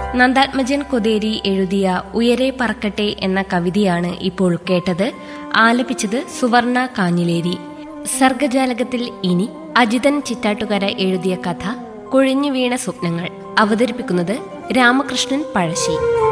നന്ദാത്മജൻ കൊതേരി എഴുതിയ ഉയരെ പറക്കട്ടെ എന്ന കവിതയാണ് ഇപ്പോൾ കേട്ടത് ആലപിച്ചത് സുവർണ കാഞ്ഞിലേരി സർഗജാലകത്തിൽ ഇനി അജിതൻ ചിറ്റാട്ടുകര എഴുതിയ കഥ കൊഴിഞ്ഞു വീണ സ്വപ്നങ്ങൾ അവതരിപ്പിക്കുന്നത് രാമകൃഷ്ണൻ പഴശ്ശി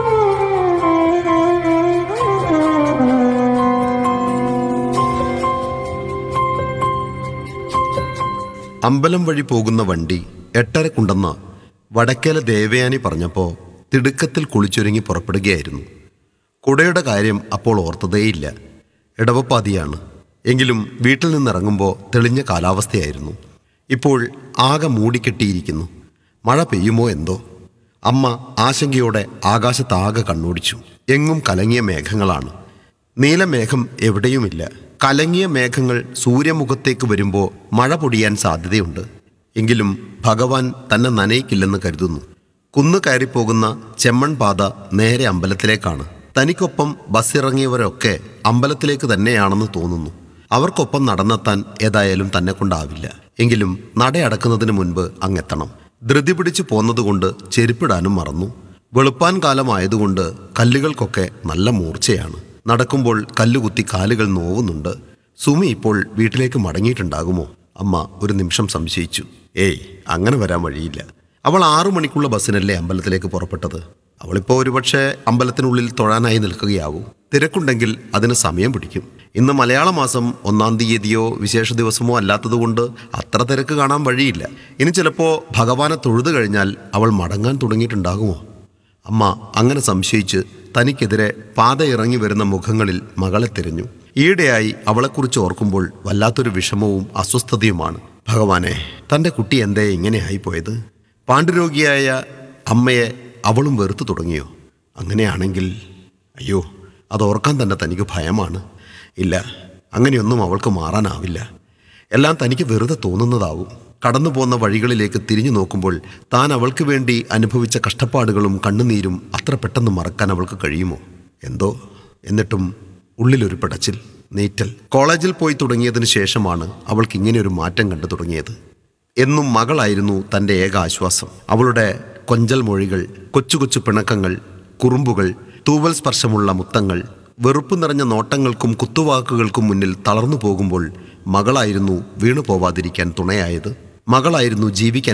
അമ്പലം വഴി പോകുന്ന വണ്ടി എട്ടരക്കുണ്ടെന്ന് വടക്കേല ദേവയാനി പറഞ്ഞപ്പോൾ തിടുക്കത്തിൽ കുളിച്ചൊരുങ്ങി പുറപ്പെടുകയായിരുന്നു കുടയുടെ കാര്യം അപ്പോൾ ഓർത്തതേയില്ല ഇടവപ്പാതിയാണ് എങ്കിലും വീട്ടിൽ നിന്നിറങ്ങുമ്പോൾ തെളിഞ്ഞ കാലാവസ്ഥയായിരുന്നു ഇപ്പോൾ ആകെ മൂടിക്കെട്ടിയിരിക്കുന്നു മഴ പെയ്യുമോ എന്തോ അമ്മ ആശങ്കയോടെ ആകാശത്താകെ കണ്ണോടിച്ചു എങ്ങും കലങ്ങിയ മേഘങ്ങളാണ് നീലമേഘം എവിടെയുമില്ല കലങ്ങിയ മേഘങ്ങൾ സൂര്യമുഖത്തേക്ക് വരുമ്പോൾ മഴ പൊടിയാൻ സാധ്യതയുണ്ട് എങ്കിലും ഭഗവാൻ തന്നെ നനയിക്കില്ലെന്ന് കരുതുന്നു കുന്നു കയറിപ്പോകുന്ന ചെമ്മൺ പാത നേരെ അമ്പലത്തിലേക്കാണ് തനിക്കൊപ്പം ബസ്സിറങ്ങിയവരൊക്കെ അമ്പലത്തിലേക്ക് തന്നെയാണെന്ന് തോന്നുന്നു അവർക്കൊപ്പം നടന്നെത്താൻ ഏതായാലും തന്നെ കൊണ്ടാവില്ല എങ്കിലും നടയടക്കുന്നതിന് മുൻപ് അങ്ങെത്തണം ധൃതി പിടിച്ചു പോന്നതുകൊണ്ട് ചെരുപ്പിടാനും മറന്നു വെളുപ്പാൻ കാലമായതുകൊണ്ട് കല്ലുകൾക്കൊക്കെ നല്ല മൂർച്ചയാണ് നടക്കുമ്പോൾ കല്ലുകുത്തി കാലുകൾ നോവുന്നുണ്ട് സുമി ഇപ്പോൾ വീട്ടിലേക്ക് മടങ്ങിയിട്ടുണ്ടാകുമോ അമ്മ ഒരു നിമിഷം സംശയിച്ചു ഏയ് അങ്ങനെ വരാൻ വഴിയില്ല അവൾ ആറു മണിക്കുള്ള ബസ്സിനല്ലേ അമ്പലത്തിലേക്ക് പുറപ്പെട്ടത് അവളിപ്പോൾ ഒരുപക്ഷെ അമ്പലത്തിനുള്ളിൽ തൊഴാനായി നിൽക്കുകയാവും തിരക്കുണ്ടെങ്കിൽ അതിന് സമയം പിടിക്കും ഇന്ന് മലയാള മാസം ഒന്നാം തീയതിയോ വിശേഷ ദിവസമോ അല്ലാത്തതുകൊണ്ട് അത്ര തിരക്ക് കാണാൻ വഴിയില്ല ഇനി ചിലപ്പോൾ ഭഗവാനെ തൊഴുതു കഴിഞ്ഞാൽ അവൾ മടങ്ങാൻ തുടങ്ങിയിട്ടുണ്ടാകുമോ അമ്മ അങ്ങനെ സംശയിച്ച് തനിക്കെതിരെ പാത ഇറങ്ങി വരുന്ന മുഖങ്ങളിൽ മകളെ തിരഞ്ഞു ഈയിടെയായി അവളെക്കുറിച്ച് ഓർക്കുമ്പോൾ വല്ലാത്തൊരു വിഷമവും അസ്വസ്ഥതയുമാണ് ഭഗവാനെ തൻ്റെ കുട്ടി എന്തേ ഇങ്ങനെയായി പോയത് പാണ്ഡുരോഗിയായ അമ്മയെ അവളും വെറുത്തു തുടങ്ങിയോ അങ്ങനെയാണെങ്കിൽ അയ്യോ അതോർക്കാൻ തന്നെ തനിക്ക് ഭയമാണ് ഇല്ല അങ്ങനെയൊന്നും അവൾക്ക് മാറാനാവില്ല എല്ലാം തനിക്ക് വെറുതെ തോന്നുന്നതാവും കടന്നു പോന്ന വഴികളിലേക്ക് തിരിഞ്ഞു നോക്കുമ്പോൾ താൻ അവൾക്ക് വേണ്ടി അനുഭവിച്ച കഷ്ടപ്പാടുകളും കണ്ണുനീരും അത്ര പെട്ടെന്ന് മറക്കാൻ അവൾക്ക് കഴിയുമോ എന്തോ എന്നിട്ടും ഉള്ളിലൊരു പിടച്ചിൽ നീറ്റൽ കോളേജിൽ പോയി തുടങ്ങിയതിന് ശേഷമാണ് അവൾക്ക് ഇങ്ങനെ ഒരു മാറ്റം കണ്ടു തുടങ്ങിയത് എന്നും മകളായിരുന്നു തൻ്റെ ഏക ആശ്വാസം അവളുടെ കൊഞ്ചൽ മൊഴികൾ കൊച്ചു കൊച്ചു പിണക്കങ്ങൾ കുറുമ്പുകൾ തൂവൽ സ്പർശമുള്ള മുത്തങ്ങൾ വെറുപ്പ് നിറഞ്ഞ നോട്ടങ്ങൾക്കും കുത്തുവാക്കുകൾക്കും മുന്നിൽ തളർന്നു പോകുമ്പോൾ മകളായിരുന്നു വീണു പോവാതിരിക്കാൻ തുണയായത് മകളായിരുന്നു ജീവിക്കാൻ